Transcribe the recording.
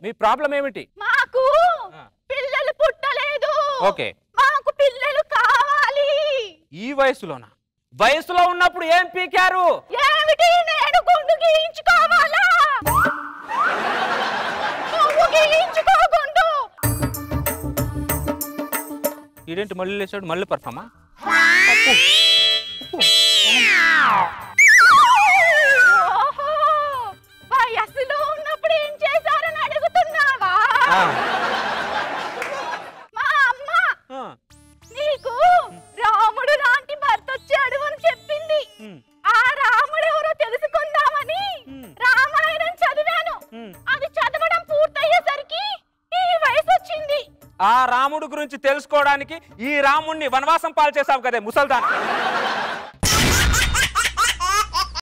మీ problem ఏమిటి మాకు ఆ. పిల్లలు పుట్టలేదు ఓకే మాకు పిల్లలు కావాలి ఈ వయసులోనా వయసులో ఉన్నప్పుడు ఏం పీకారు ఏమిటి నేను గుండు గీయించుకోవాలా నువ్వు గీయించుకోకుండు ఇదేంటి మళ్ళీ లేచాడు మళ్ళీ పర్ఫామా ఓహో, వయస్సులో ఉన్నప్పుడు ఏం చేశారని అడుగుతున్నావా మా అమ్మ నీకు రాముడు లాంటి భర్త వచ్చాడు అని చెప్పింది ఆ రాముడు ఎవరో తెలుసుకుందామని రామాయణం చదివాను అది చదవడం పూర్తయ్యేసరికి ఈ వయసు వచ్చింది ఆ రాముడు గురించి తెలుసుకోవడానికి ఈ రాముణ్ణి వనవాసం పాలు చేసావు కదే ముసల్దాన్